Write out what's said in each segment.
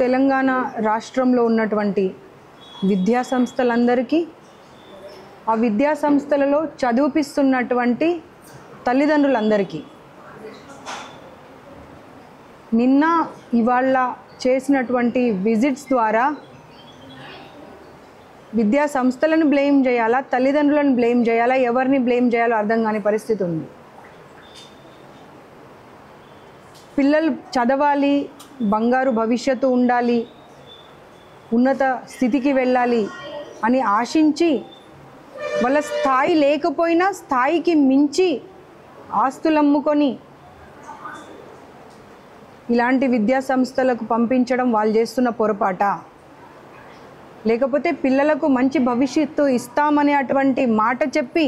తెలంగాణ రాష్ట్రంలో ఉన్నటువంటి విద్యా సంస్థలందరికీ ఆ విద్యా సంస్థలలో చదివిపిస్తున్నటువంటి తల్లిదండ్రులందరికీ నిన్న ఇవాళ చేసినటువంటి విజిట్స్ ద్వారా విద్యా సంస్థలను బ్లేమ్ చేయాలా తల్లిదండ్రులను బ్లేమ్ చేయాలా ఎవరిని బ్లేమ్ చేయాలో అర్థం కాని పరిస్థితి ఉంది పిల్లలు చదవాలి బంగారు భవిష్యత్తు ఉండాలి ఉన్నత స్థితికి వెళ్ళాలి అని ఆశించి వాళ్ళ స్థాయి లేకపోయినా స్థాయికి మించి ఆస్తులు అమ్ముకొని ఇలాంటి విద్యా సంస్థలకు పంపించడం వాళ్ళు చేస్తున్న పొరపాట లేకపోతే పిల్లలకు మంచి భవిష్యత్తు ఇస్తామనే అటువంటి మాట చెప్పి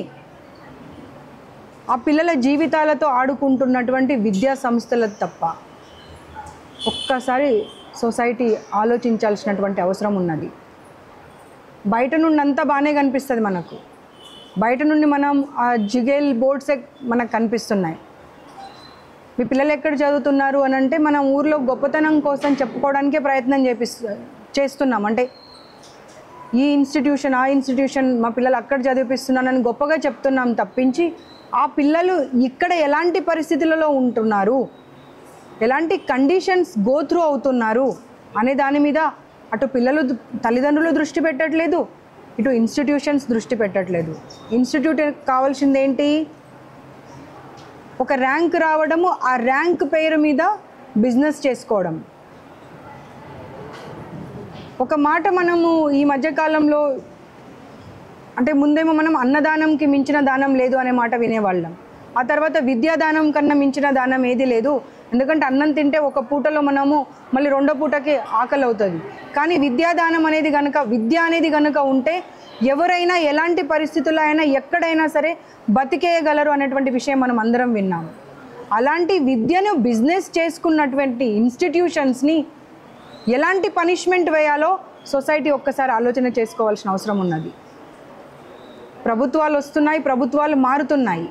ఆ పిల్లల జీవితాలతో ఆడుకుంటున్నటువంటి విద్యా సంస్థలు తప్ప ఒక్కసారి సొసైటీ ఆలోచించాల్సినటువంటి అవసరం ఉన్నది బయట నుండి అంతా బాగానే కనిపిస్తుంది మనకు బయట నుండి మనం ఆ జిగేల్ బోర్డ్స్ మనకు కనిపిస్తున్నాయి మీ పిల్లలు ఎక్కడ చదువుతున్నారు అని అంటే మనం ఊర్లో గొప్పతనం కోసం చెప్పుకోవడానికే ప్రయత్నం చేపిస్తు చేస్తున్నాం అంటే ఈ ఇన్స్టిట్యూషన్ ఆ ఇన్స్టిట్యూషన్ మా పిల్లలు అక్కడ చదివిపిస్తున్నానని గొప్పగా చెప్తున్నాం తప్పించి ఆ పిల్లలు ఇక్కడ ఎలాంటి పరిస్థితులలో ఉంటున్నారు ఎలాంటి కండిషన్స్ గో త్రూ అవుతున్నారు అనే దాని మీద అటు పిల్లలు ద- తల్లిదండ్రులు దృష్టి పెట్టట్లేదు ఇటు ఇన్స్టిట్యూషన్స్ దృష్టి పెట్టట్లేదు ఇన్స్టిట్యూట్ కావాల్సింది ఏంటి ఒక ర్యాంక్ రావడము ఆ ర్యాంక్ పేరు మీద బిజినెస్ చేసుకోవడం ఒక మాట మనము ఈ మధ్యకాలంలో అంటే ముందేమో మనం అన్నదానంకి మించిన దానం లేదు అనే మాట వినేవాళ్ళం ఆ తర్వాత విద్యాదానం కన్నా మించిన దానం ఏది లేదు ఎందుకంటే అన్నం తింటే ఒక పూటలో మనము మళ్ళీ రెండో పూటకి ఆకలి అవుతుంది కానీ విద్యాదానం అనేది కనుక విద్య అనేది కనుక ఉంటే ఎవరైనా ఎలాంటి పరిస్థితుల్లో అయినా ఎక్కడైనా సరే బతికేయగలరు అనేటువంటి విషయం మనం అందరం విన్నాము అలాంటి విద్యను బిజినెస్ చేసుకున్నటువంటి ఇన్స్టిట్యూషన్స్ని ఎలాంటి పనిష్మెంట్ వేయాలో సొసైటీ ఒక్కసారి ఆలోచన చేసుకోవాల్సిన అవసరం ఉన్నది ప్రభుత్వాలు వస్తున్నాయి ప్రభుత్వాలు మారుతున్నాయి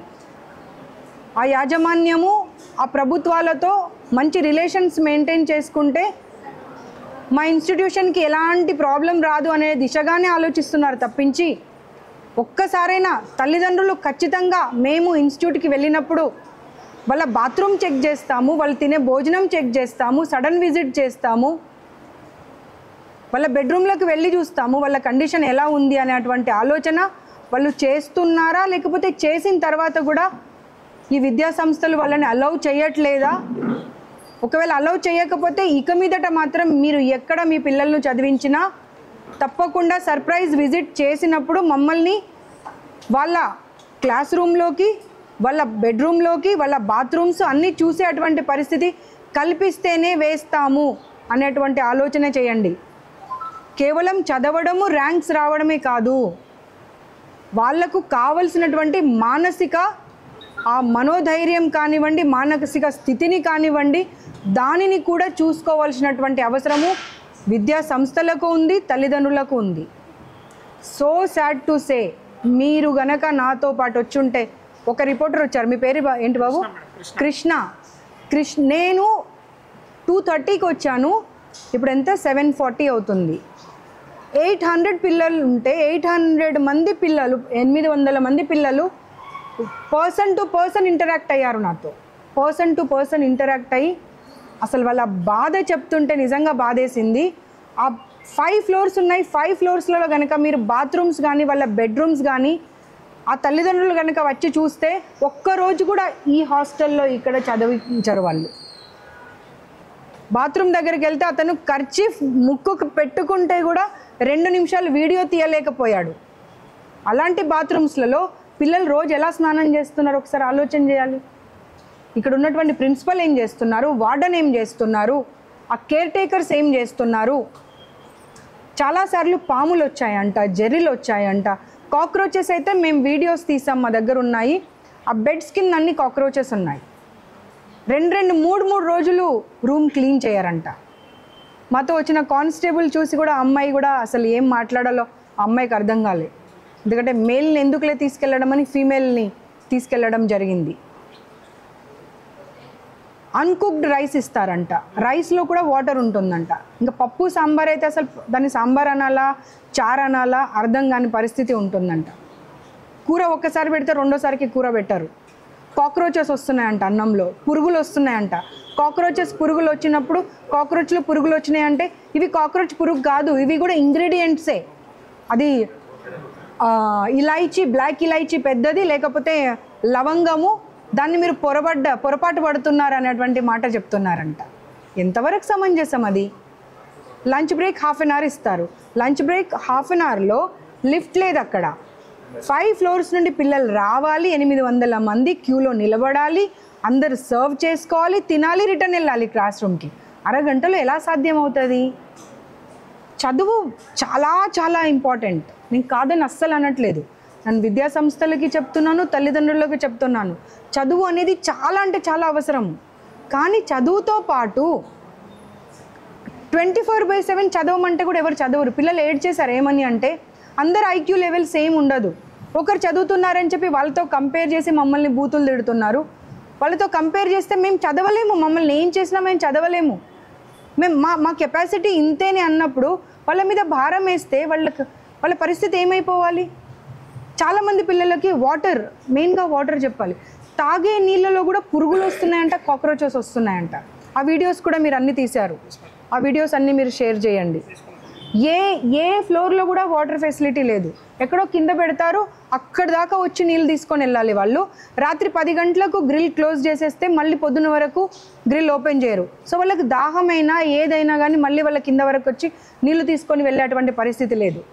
ఆ యాజమాన్యము ఆ ప్రభుత్వాలతో మంచి రిలేషన్స్ మెయింటైన్ చేసుకుంటే మా ఇన్స్టిట్యూషన్కి ఎలాంటి ప్రాబ్లం రాదు అనే దిశగానే ఆలోచిస్తున్నారు తప్పించి ఒక్కసారైనా తల్లిదండ్రులు ఖచ్చితంగా మేము ఇన్స్టిట్యూట్కి వెళ్ళినప్పుడు వాళ్ళ బాత్రూమ్ చెక్ చేస్తాము వాళ్ళు తినే భోజనం చెక్ చేస్తాము సడన్ విజిట్ చేస్తాము వాళ్ళ బెడ్రూమ్లోకి వెళ్ళి చూస్తాము వాళ్ళ కండిషన్ ఎలా ఉంది అనేటువంటి ఆలోచన వాళ్ళు చేస్తున్నారా లేకపోతే చేసిన తర్వాత కూడా ఈ విద్యా సంస్థలు వాళ్ళని అలౌ చేయట్లేదా ఒకవేళ అలౌ చేయకపోతే ఇక మీదట మాత్రం మీరు ఎక్కడ మీ పిల్లలను చదివించినా తప్పకుండా సర్ప్రైజ్ విజిట్ చేసినప్పుడు మమ్మల్ని వాళ్ళ క్లాస్ రూమ్లోకి వాళ్ళ బెడ్రూమ్లోకి వాళ్ళ బాత్రూమ్స్ అన్నీ చూసే అటువంటి పరిస్థితి కల్పిస్తేనే వేస్తాము అనేటువంటి ఆలోచన చేయండి కేవలం చదవడము ర్యాంక్స్ రావడమే కాదు వాళ్లకు కావలసినటువంటి మానసిక ఆ మనోధైర్యం కానివ్వండి మానసిక స్థితిని కానివ్వండి దానిని కూడా చూసుకోవాల్సినటువంటి అవసరము విద్యా సంస్థలకు ఉంది తల్లిదండ్రులకు ఉంది సో సాడ్ టు సే మీరు గనక నాతో పాటు వచ్చుంటే ఒక రిపోర్టర్ వచ్చారు మీ పేరు బా- ఏంటి బాబు కృష్ణ కృష్ణ నేను టూ థర్టీకి వచ్చాను ఇప్పుడు ఎంత సెవెన్ ఫార్టీ అవుతుంది ఎయిట్ హండ్రెడ్ పిల్లలు ఉంటే ఎయిట్ హండ్రెడ్ మంది పిల్లలు ఎనిమిది వందల మంది పిల్లలు పర్సన్ టు పర్సన్ ఇంటరాక్ట్ అయ్యారు నాతో పర్సన్ టు పర్సన్ ఇంటరాక్ట్ అయ్యి అసలు వాళ్ళ బాధ చెప్తుంటే నిజంగా బాధేసింది ఆ ఫైవ్ ఫ్లోర్స్ ఉన్నాయి ఫైవ్ ఫ్లోర్స్లలో కనుక మీరు బాత్రూమ్స్ కానీ వాళ్ళ బెడ్రూమ్స్ కానీ ఆ తల్లిదండ్రులు కనుక వచ్చి చూస్తే ఒక్కరోజు కూడా ఈ హాస్టల్లో ఇక్కడ చదివించరు వాళ్ళు బాత్రూమ్ దగ్గరికి వెళ్తే అతను ఖర్చీఫ్ ముక్కుకు పెట్టుకుంటే కూడా రెండు నిమిషాలు వీడియో తీయలేకపోయాడు అలాంటి బాత్రూమ్స్లలో పిల్లలు రోజు ఎలా స్నానం చేస్తున్నారు ఒకసారి ఆలోచన చేయాలి ఇక్కడ ఉన్నటువంటి ప్రిన్సిపల్ ఏం చేస్తున్నారు వార్డెన్ ఏం చేస్తున్నారు ఆ కేర్ టేకర్స్ ఏం చేస్తున్నారు చాలాసార్లు పాములు వచ్చాయంట జెర్రీలు వచ్చాయంట కాక్రోచెస్ అయితే మేము వీడియోస్ తీసాం మా దగ్గర ఉన్నాయి ఆ బెడ్స్ కింద అన్ని కాక్రోచెస్ ఉన్నాయి రెండు రెండు మూడు మూడు రోజులు రూమ్ క్లీన్ చేయరంట మాతో వచ్చిన కానిస్టేబుల్ చూసి కూడా ఆ అమ్మాయి కూడా అసలు ఏం మాట్లాడాలో ఆ అమ్మాయికి అర్థం కాలే ఎందుకంటే మేల్ని ఎందుకులే తీసుకెళ్ళడం అని ఫీమేల్ని తీసుకెళ్ళడం జరిగింది అన్కుక్డ్ రైస్ ఇస్తారంట రైస్లో కూడా వాటర్ ఉంటుందంట ఇంకా పప్పు సాంబార్ అయితే అసలు దాన్ని సాంబార్ అనాలా చారు అనాలా అర్థం కాని పరిస్థితి ఉంటుందంట కూర ఒక్కసారి పెడితే రెండోసారికి కూర పెట్టరు కాక్రోచెస్ వస్తున్నాయంట అన్నంలో పురుగులు వస్తున్నాయంట కాక్రోచెస్ పురుగులు వచ్చినప్పుడు కాక్రోచ్లు పురుగులు వచ్చినాయంటే ఇవి కాక్రోచ్ పురుగు కాదు ఇవి కూడా ఇంగ్రీడియంట్సే అది ఆ, ఇలాయచీ బ్లాక్ ఇలాయచీ పెద్దది లేకపోతే లవంగము దాన్ని మీరు పొరపడ్డ పొరపాటు పడుతున్నారు అనేటువంటి మాట చెప్తున్నారంట ఎంతవరకు సమంజసం అది lunch break half an hour ఇస్తారు లంచ్ బ్రేక్ హాఫ్ అన్ అవర్లో లిఫ్ట్ లేదు అక్కడ ఫైవ్ ఫ్లోర్స్ నుండి పిల్లలు రావాలి ఎనిమిది వందల మంది క్యూలో నిలబడాలి అందరు సర్వ్ చేసుకోవాలి తినాలి రిటర్న్ వెళ్ళాలి క్లాస్ రూమ్కి అరగంటలో ఎలా సాధ్యం అవుతుంది చదువు చాలా చాలా ఇంపార్టెంట్ నేను కాదని అస్సలు అనట్లేదు నేను విద్యా సంస్థలకి చెప్తున్నాను తల్లిదండ్రులకు చెప్తున్నాను చదువు అనేది చాలా అంటే చాలా అవసరం కానీ చదువుతో పాటు ట్వంటీ ఫోర్ బై సెవెన్ చదవమంటే కూడా ఎవరు చదవరు పిల్లలు ఏడ్ చేశారు ఏమని అంటే అందరు ఐక్యూ లెవెల్ సేమ్ ఉండదు ఒకరు చదువుతున్నారని చెప్పి వాళ్ళతో కంపేర్ చేసి మమ్మల్ని బూతులు తిడుతున్నారు వాళ్ళతో కంపేర్ చేస్తే మేము చదవలేము మమ్మల్ని ఏం చేసినా మేము చదవలేము మేము మా మా కెపాసిటీ ఇంతేనే అన్నప్పుడు వాళ్ళ మీద భారం వేస్తే వాళ్ళకి వాళ్ళ పరిస్థితి ఏమైపోవాలి చాలామంది పిల్లలకి వాటర్ మెయిన్గా వాటర్ చెప్పాలి తాగే నీళ్ళలో కూడా పురుగులు వస్తున్నాయంట కాక్రోచెస్ వస్తున్నాయంట ఆ వీడియోస్ కూడా మీరు అన్ని తీశారు ఆ వీడియోస్ అన్నీ మీరు షేర్ చేయండి ఏ ఏ ఫ్లోర్లో కూడా వాటర్ ఫెసిలిటీ లేదు ఎక్కడో కింద పెడతారు అక్కడ దాకా వచ్చి నీళ్ళు తీసుకొని వెళ్ళాలి వాళ్ళు రాత్రి పది గంటలకు గ్రిల్ క్లోజ్ చేసేస్తే మళ్ళీ పొద్దున వరకు గ్రిల్ ఓపెన్ చేయరు సో వాళ్ళకి దాహమైనా ఏదైనా కానీ మళ్ళీ వాళ్ళ కింద వరకు వచ్చి నీళ్లు తీసుకొని వెళ్ళేటువంటి పరిస్థితి లేదు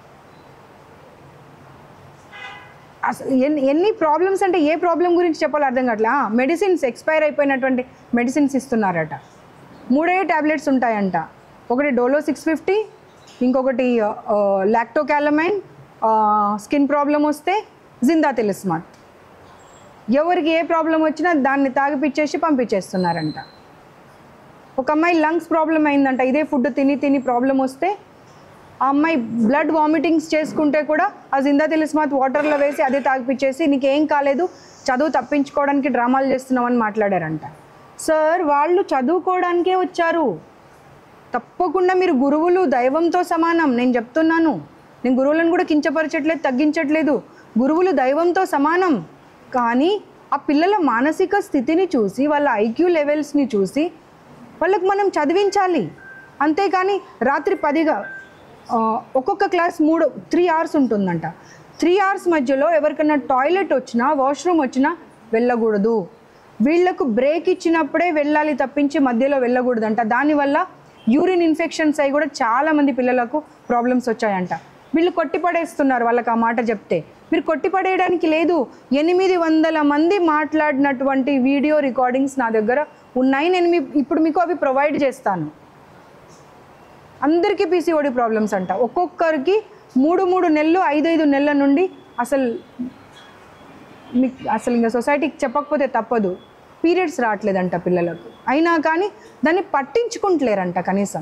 అసలు ఎన్ని ఎన్ని ప్రాబ్లమ్స్ అంటే ఏ ప్రాబ్లం గురించి చెప్పాలో అర్థం కావట్లే మెడిసిన్స్ ఎక్స్పైర్ అయిపోయినటువంటి మెడిసిన్స్ ఇస్తున్నారట మూడే ట్యాబ్లెట్స్ ఉంటాయంట ఒకటి డోలో సిక్స్ ఫిఫ్టీ ఇంకొకటి లాక్టోకాలమైన్ స్కిన్ ప్రాబ్లం వస్తే జిందా తెలిస్మాత్ ఎవరికి ఏ ప్రాబ్లం వచ్చినా దాన్ని తాగిపిచ్చేసి పంపించేస్తున్నారంట ఒక అమ్మాయి లంగ్స్ ప్రాబ్లం అయిందంట ఇదే ఫుడ్ తిని తిని ప్రాబ్లం వస్తే ఆ అమ్మాయి బ్లడ్ వామిటింగ్స్ చేసుకుంటే కూడా ఆ జిందా తెలిస్మాత్ వాటర్లో వేసి అదే తాగిపిచ్చేసి నీకేం కాలేదు చదువు తప్పించుకోవడానికి డ్రామాలు చేస్తున్నామని మాట్లాడారంట సార్ వాళ్ళు చదువుకోవడానికే వచ్చారు తప్పకుండా మీరు గురువులు దైవంతో సమానం నేను చెప్తున్నాను నేను గురువులను కూడా కించపరచట్లేదు తగ్గించట్లేదు గురువులు దైవంతో సమానం కానీ ఆ పిల్లల మానసిక స్థితిని చూసి వాళ్ళ ఐక్యూ లెవెల్స్ని చూసి వాళ్ళకి మనం చదివించాలి అంతేకాని రాత్రి పదిగా ఆ, ఒక్కొక్క క్లాస్ మూడు త్రీ అవర్స్ ఉంటుందంట త్రీ అవర్స్ మధ్యలో ఎవరికైనా టాయిలెట్ వచ్చినా వాష్రూమ్ వచ్చినా వెళ్ళకూడదు వీళ్ళకు బ్రేక్ ఇచ్చినప్పుడే వెళ్ళాలి తప్పించి మధ్యలో వెళ్ళకూడదంట దానివల్ల యూరిన్ ఇన్ఫెక్షన్స్ అయి కూడా చాలామంది పిల్లలకు ప్రాబ్లమ్స్ వచ్చాయంట వీళ్ళు కొట్టిపడేస్తున్నారు వాళ్ళకి ఆ మాట చెప్తే మీరు కొట్టిపడేయడానికి లేదు ఎనిమిది వందల మంది మాట్లాడినటువంటి వీడియో రికార్డింగ్స్ నా దగ్గర ఉన్నాయి నేను మీ ఇప్పుడు మీకు అవి ప్రొవైడ్ చేస్తాను అందరికీ పీసీఓడి ప్రాబ్లమ్స్ అంట ఒక్కొక్కరికి మూడు మూడు నెలలు ఐదు ఐదు నెలల నుండి అసలు మీకు అసలు ఇంకా సొసైటీకి చెప్పకపోతే తప్పదు పీరియడ్స్ రావట్లేదంట పిల్లలకు అయినా కానీ దాన్ని పట్టించుకుంటలేరంట కనీసం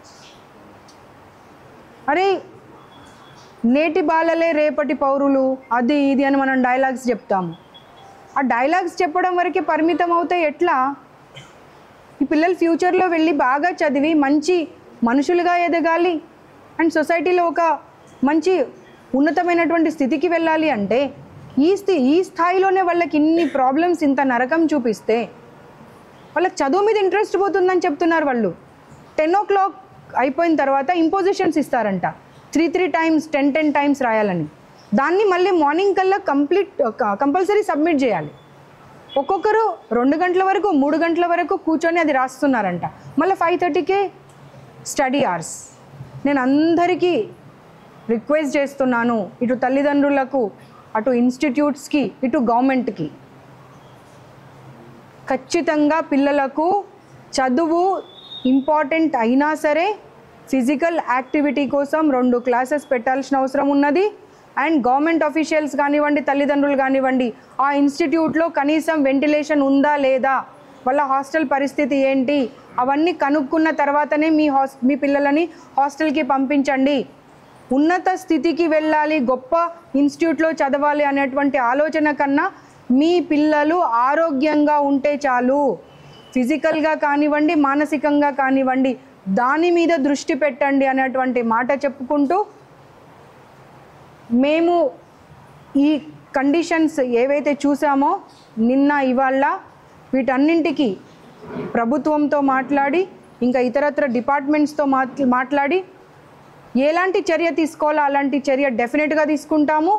అరే నేటి బాలలే రేపటి పౌరులు అది ఇది అని మనం డైలాగ్స్ చెప్తాము ఆ డైలాగ్స్ చెప్పడం వరకే పరిమితం అవుతే ఎట్లా ఈ పిల్లలు ఫ్యూచర్లో వెళ్ళి బాగా చదివి మంచి మనుషులుగా ఎదగాలి అండ్ సొసైటీలో ఒక మంచి ఉన్నతమైనటువంటి స్థితికి వెళ్ళాలి అంటే ఈ స్థి ఈ స్థాయిలోనే వాళ్ళకి ఇన్ని ప్రాబ్లమ్స్ ఇంత నరకం చూపిస్తే వాళ్ళకి చదువు మీద ఇంట్రెస్ట్ పోతుందని చెప్తున్నారు వాళ్ళు టెన్ ఓ క్లాక్ అయిపోయిన తర్వాత ఇంపోజిషన్స్ ఇస్తారంట three three times ten ten times రాయాలని దాన్ని మళ్ళీ మార్నింగ్ కల్లా కంప్లీట్ కంపల్సరీ సబ్మిట్ చేయాలి ఒక్కొక్కరు రెండు గంటల వరకు మూడు గంటల వరకు కూర్చొని అది రాస్తున్నారంట మళ్ళీ ఫైవ్ థర్టీకే స్టడీ అవర్స్ నేను అందరికీ రిక్వెస్ట్ చేస్తున్నాను ఇటు తల్లిదండ్రులకు అటు ఇన్స్టిట్యూట్స్కి ఇటు గవర్నమెంట్కి ఖచ్చితంగా పిల్లలకు చదువు ఇంపార్టెంట్ అయినా సరే ఫిజికల్ యాక్టివిటీ కోసం రెండు క్లాసెస్ పెట్టాల్సిన అవసరం ఉన్నది అండ్ గవర్నమెంట్ అఫీషియల్స్ కానివ్వండి తల్లిదండ్రులు కానివ్వండి ఆ ఇన్స్టిట్యూట్లో కనీసం వెంటిలేషన్ ఉందా లేదా వాళ్ళ హాస్టల్ పరిస్థితి ఏంటి అవన్నీ కనుక్కున్న తర్వాతనే మీ హాస్ మీ పిల్లలని హాస్టల్కి పంపించండి ఉన్నత స్థితికి వెళ్ళాలి గొప్ప ఇన్స్టిట్యూట్లో చదవాలి అనేటువంటి ఆలోచన కన్నా మీ పిల్లలు ఆరోగ్యంగా ఉంటే చాలు ఫిజికల్గా కానివ్వండి మానసికంగా కానివ్వండి దాని మీద దృష్టి పెట్టండి అనేటువంటి మాట చెప్పుకుంటూ మేము ఈ కండిషన్స్ ఏవైతే చూసామో నిన్న ఇవాళ వీటన్నింటికి ప్రభుత్వంతో మాట్లాడి ఇంకా ఇతరత్ర డిపార్ట్మెంట్స్తో మాట్ మాట్లాడి ఎలాంటి చర్య తీసుకోవాలో అలాంటి చర్య డెఫినెట్గా తీసుకుంటాము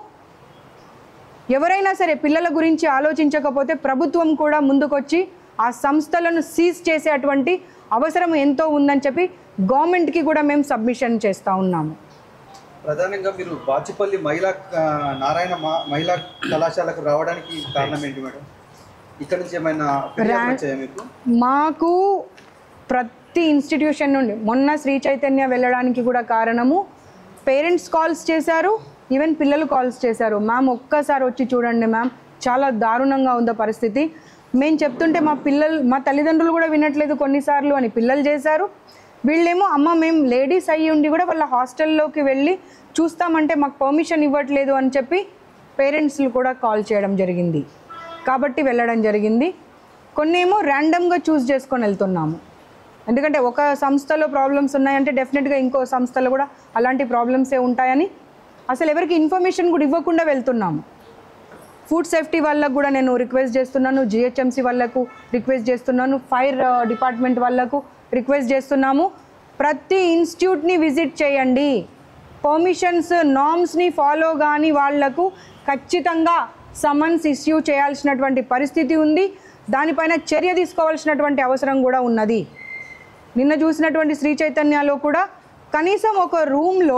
ఎవరైనా సరే పిల్లల గురించి ఆలోచించకపోతే ప్రభుత్వం కూడా ముందుకొచ్చి ఆ సంస్థలను సీజ్ చేసేటువంటి అవసరం ఎంతో ఉందని చెప్పి గవర్నమెంట్కి కూడా మేము సబ్మిషన్ చేస్తూ ఉన్నాము ప్రధానంగా మీరు బాచిపల్లి మహిళా ఆ, నారాయణ మా- మహిళా కళాశాలకు రావడానికి కారణం ఏంటి మేడం ఇక్కడ నుంచి ఏమైనా ఫిర్యాదులు వచ్చాయా మీకు మాకు ప్రతి ఇన్స్టిట్యూషన్ నుండి మొన్న శ్రీ చైతన్య వెళ్ళడానికి కూడా కారణము పేరెంట్స్ కాల్స్ చేశారు ఈవెన్ పిల్లలు కాల్స్ చేశారు మ్యామ్ ఒక్కసారి వచ్చి చూడండి మ్యామ్ చాలా దారుణంగా ఉందో పరిస్థితి మేము చెప్తుంటే మా పిల్లలు మా తల్లిదండ్రులు కూడా వినట్లేదు కొన్నిసార్లు అని పిల్లలు చేశారు వీళ్ళేమో అమ్మ మేము లేడీస్ అయ్యి ఉండి కూడా వాళ్ళ హాస్టల్లోకి వెళ్ళి చూస్తామంటే మాకు పర్మిషన్ ఇవ్వట్లేదు అని చెప్పి పేరెంట్స్లు కూడా కాల్ చేయడం జరిగింది కాబట్టి వెళ్ళడం జరిగింది కొన్ని ఏమో ర్యాండమ్గా చూస్ చేసుకొని వెళ్తున్నాము ఎందుకంటే ఒక సంస్థలో ప్రాబ్లమ్స్ ఉన్నాయంటే డెఫినెట్గా ఇంకో సంస్థలో కూడా అలాంటి ప్రాబ్లమ్సే ఉంటాయని అసలు ఎవరికి ఇన్ఫర్మేషన్ కూడా ఇవ్వకుండా వెళ్తున్నాము ఫుడ్ సేఫ్టీ వాళ్ళకు కూడా నేను రిక్వెస్ట్ చేస్తున్నాను జిహెచ్ఎంసీ వాళ్ళకు రిక్వెస్ట్ చేస్తున్నాను ఫైర్ డిపార్ట్మెంట్ వాళ్ళకు రిక్వెస్ట్ చేస్తున్నాము ప్రతి ఇన్స్టిట్యూట్ని విజిట్ చేయండి పర్మిషన్స్ నామ్స్ని ఫాలో కాని వాళ్లకు ఖచ్చితంగా సమన్స్ ఇష్యూ చేయాల్సినటువంటి పరిస్థితి ఉంది దానిపైన చర్య తీసుకోవాల్సినటువంటి అవసరం కూడా ఉన్నది నిన్న చూసినటువంటి శ్రీ చైతన్యలో కూడా కనీసం ఒక రూమ్లో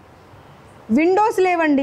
విండోస్ లేవండి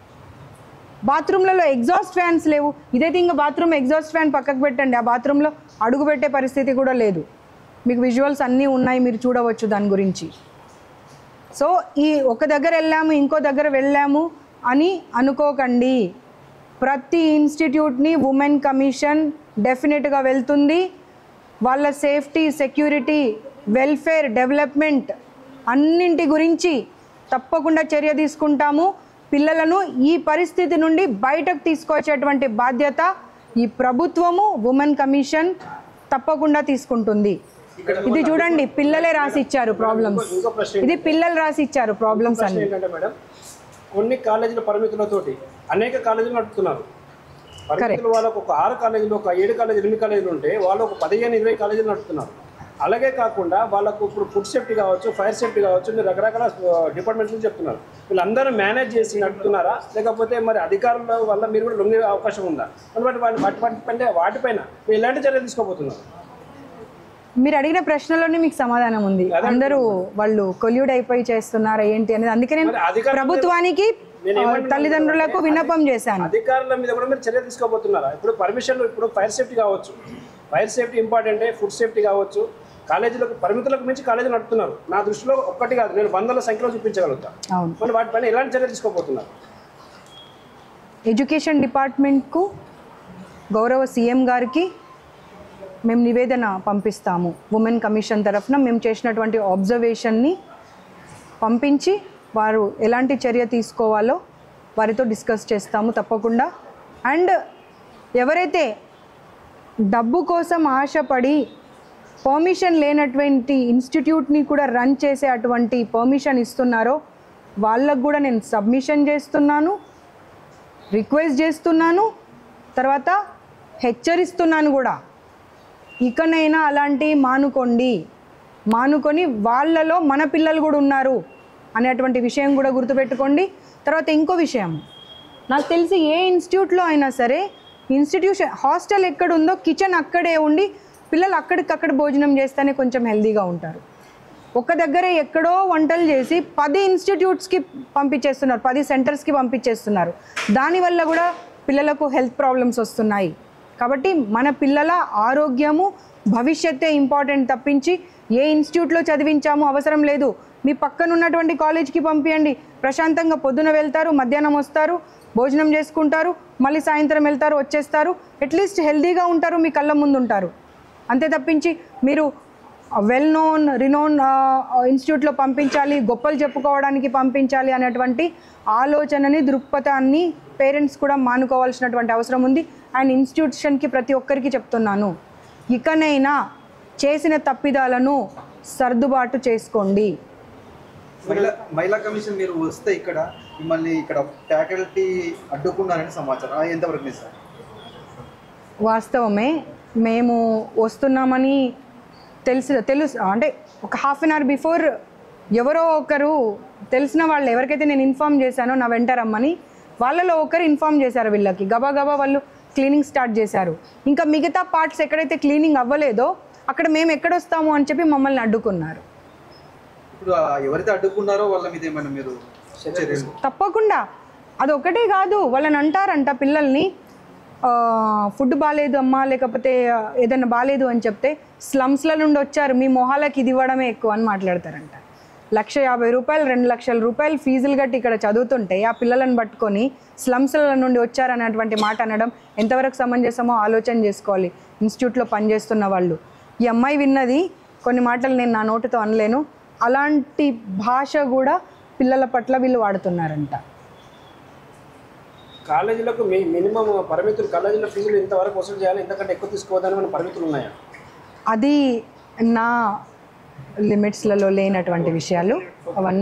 బాత్రూమ్లలో ఎగ్జాస్ట్ ఫ్యాన్స్ లేవు ఇదైతే ఇంకా బాత్రూమ్ ఎగ్జాస్ట్ ఫ్యాన్ పక్కకు పెట్టండి ఆ బాత్రూంలో అడుగు పెట్టే పరిస్థితి కూడా లేదు మీకు విజువల్స్ అన్నీ ఉన్నాయి మీరు చూడవచ్చు దాని గురించి సో ఈ ఒక దగ్గర వెళ్ళాము ఇంకో దగ్గర వెళ్ళాము అని అనుకోకండి ప్రతి ఇన్స్టిట్యూట్ని ఉమెన్ కమిషన్ డెఫినెట్గా వెళ్తుంది వాళ్ళ సేఫ్టీ సెక్యూరిటీ వెల్ఫేర్ డెవలప్మెంట్ అన్నింటి గురించి తప్పకుండా చర్య తీసుకుంటాము పిల్లలను ఈ పరిస్థితి నుండి బయటకు తీసుకొచ్చేటువంటి బాధ్యత ఈ ప్రభుత్వము ఉమెన్ కమిషన్ తప్పకుండా తీసుకుంటుంది ఇది చూడండి పిల్లలే రాసి ఇచ్చారు ప్రాబ్లమ్స్ ఇంకో ప్రశ్న ఇది పిల్లలు రాసి ఇచ్చారు ప్రాబ్లమ్స్ ప్రశ్న అన్ని ఏంటంటే మేడం కొన్ని కాలేజీల పరిమితులతోటి అనేక కాలేజీలు నడుపుతున్నారు పరిమితులు వాళ్ళకు ఒక ఆరు కాలేజీలు ఒక ఏడు కాలేజీలు ఎనిమిది కాలేజీలు ఉంటే వాళ్ళు ఒక పదిహేను ఇరవై కాలేజీలు నడుపుతున్నారు అలాగే కాకుండా వాళ్ళకు ఇప్పుడు ఫుడ్ సేఫ్టీ కావచ్చు ఫైర్ సేఫ్టీ కావచ్చు మీరు రకరకాల డిపార్ట్మెంట్స్ నుంచి చెప్తున్నారు వీళ్ళందరూ మేనేజ్ చేసి నడుపుతున్నారా లేకపోతే మరి అధికారుల వల్ల మీరు కూడా లొంగే అవకాశం ఉందా కాబట్టి వాళ్ళు వాటి వాటిపైన వాటిపైన మీరు ఎలాంటి చర్యలు తీసుకోబోతున్నారు మీరు అడిగిన ప్రశ్నలోనే మీకు సమాధానం ఉంది అందరూ వాళ్ళు కొల్యూడ్ అయిపోయి చేస్తున్నారా ఏంటి అనేది అందుకే నేను మరి అధికారుల మీద- ప్రభుత్వానికి నేను ఆ, ఏమంటున్నాను తల్లిదండ్రులకు విన్నపం చేశాను అధికారుల మీద కూడా మీరు చర్య తీసుకోబోతున్నారా ఇప్పుడు పర్మిషన్ ఇప్పుడు ఫైర్ సేఫ్టీ కావచ్చు ఫైర్ సేఫ్టీ ఇంపార్టెంటే ఫుడ్ సేఫ్టీ కావచ్చు కాలేజీలకు పరిమితులకు మించి కాలేజీలు నడుపుతున్నారు నా దృష్టిలో ఒక్కటి కాదు నేను వందల సంఖ్యలో చూపించగలుగుతా అవును మరి వాటిపైన ఎలాంటి చర్య తీసుకోబోతున్నారు ఎడ్యుకేషన్ డిపార్ట్మెంట్కు గౌరవ సీఎం గారికి మేము నివేదన పంపిస్తాము ఉమెన్ కమిషన్ తరఫున మేము చేసినటువంటి ఆబ్జర్వేషన్ని పంపించి వారు ఎలాంటి చర్య తీసుకోవాలో వారితో డిస్కస్ చేస్తాము తప్పకుండా అండ్ ఎవరైతే డబ్బు కోసం ఆశపడి పర్మిషన్ లేనటువంటి ఇన్స్టిట్యూట్ని కూడా రన్ చేసే అటువంటి పర్మిషన్ ఇస్తున్నారో వాళ్ళకు కూడా నేను సబ్మిషన్ చేస్తున్నాను రిక్వెస్ట్ చేస్తున్నాను తర్వాత హెచ్చరిస్తున్నాను కూడా ఇకనైనా అలాంటి మానుకోండి మానుకొని వాళ్ళలో మన పిల్లలు కూడా ఉన్నారు అనేటువంటి విషయం కూడా గుర్తుపెట్టుకోండి తర్వాత ఇంకో విషయం నాకు తెలిసి ఏ ఇన్స్టిట్యూట్లో అయినా సరే ఇన్స్టిట్యూషన్ హాస్టల్ ఎక్కడ ఉందో కిచెన్ అక్కడే ఉండి పిల్లలు అక్కడికక్కడ భోజనం చేస్తేనే కొంచెం హెల్తీగా ఉంటారు ఒక దగ్గర ఎక్కడో వంటలు చేసి పది ఇన్స్టిట్యూట్స్కి పంపించేస్తున్నారు పది సెంటర్స్కి పంపించేస్తున్నారు దానివల్ల కూడా పిల్లలకు హెల్త్ ప్రాబ్లమ్స్ వస్తున్నాయి కాబట్టి మన పిల్లల ఆరోగ్యము భవిష్యత్తే ఇంపార్టెంట్ తప్పించి ఏ ఇన్స్టిట్యూట్లో చదివించామో అవసరం లేదు మీ పక్కన ఉన్నటువంటి కాలేజ్కి పంపించండి ప్రశాంతంగా పొద్దున వెళ్తారు మధ్యాహ్నం వస్తారు భోజనం చేసుకుంటారు మళ్ళీ సాయంత్రం వెళ్తారు వచ్చేస్తారు అట్లీస్ట్ హెల్తీగా ఉంటారు మీ కళ్ళ ముందు ఉంటారు అంతే తప్పించి మీరు వెల్ నోన్ రినోన్ ఇన్స్టిట్యూట్లో పంపించాలి గొప్పలు చెప్పుకోవడానికి పంపించాలి అనేటువంటి ఆలోచనని దృక్పథాన్ని పేరెంట్స్ కూడా మానుకోవాల్సినటువంటి అవసరం ఉంది అండ్ ఇన్స్టిట్యూషన్కి ప్రతి ఒక్కరికి చెప్తున్నాను ఇకనైనా చేసిన తప్పిదాలను సర్దుబాటు చేసుకోండి మహిళా మహిళా కమిషన్ మీరు వస్తే ఇక్కడ మిమ్మల్ని ఇక్కడ ఫ్యాకల్టీ అడ్డుకున్నారని సమాచారం అది ఎంతవరకు నిజం సార్ వాస్తవమే మేము వస్తున్నామని తెలిసి తెలుసు అంటే ఒక హాఫ్ అన్ అవర్ బిఫోర్ ఎవరో ఒకరు తెలిసిన వాళ్ళు ఎవరికైతే నేను ఇన్ఫామ్ చేశానో నా వెంట రమ్మని వాళ్ళలో ఒకరు ఇన్ఫామ్ చేశారు వీళ్ళకి గబా గబా వాళ్ళు క్లీనింగ్ స్టార్ట్ చేశారు ఇంకా మిగతా పార్ట్స్ ఎక్కడైతే క్లీనింగ్ అవ్వలేదో అక్కడ మేము ఎక్కడొస్తాము అని చెప్పి మమ్మల్ని అడ్డుకున్నారు ఇప్పుడు ఆ ఎవరైతే అడ్డుకున్నారో వాళ్ళ మీద ఏమైనా మీరు చర్యలు తప్పకుండా అది ఒకటే కాదు వాళ్ళని అంటారంట పిల్లల్ని ఆ, ఫుడ్ బాగాలేదు అమ్మా లేకపోతే ఆ, ఏదైనా బాగాలేదు అని చెప్తే స్లమ్స్ల నుండి వచ్చారు మీ మొహాలకి ఇది ఇవ్వడమే ఎక్కువ అని మాట్లాడతారంట లక్ష యాభై రూపాయలు రెండు లక్షల రూపాయలు ఫీజులు కట్టి ఇక్కడ చదువుతుంటే ఆ పిల్లలను పట్టుకొని స్లమ్స్ల నుండి వచ్చారన్నటువంటి మాట అనడం ఎంతవరకు సమంజసమో ఆలోచన చేసుకోవాలి ఇన్స్టిట్యూట్లో పనిచేస్తున్న వాళ్ళు ఈ అమ్మాయి విన్నది కొన్ని మాటలు నేను నా నోటితో అనలేను అలాంటి భాష కూడా పిల్లల పట్ల వీళ్ళు వాడుతున్నారంట కాలేజీలకు మీ మినిమం పరిమితులు కాలేజీలో ఫీజులు ఇంతవరకు వసూలు చేయాలి ఇంతకంటే ఎక్కువ తీసుకోవద్దని మన పరిమితులు ఉన్నాయా అది నా లిమిట్స్లలో లేనటువంటి విషయాలు అవన్నీ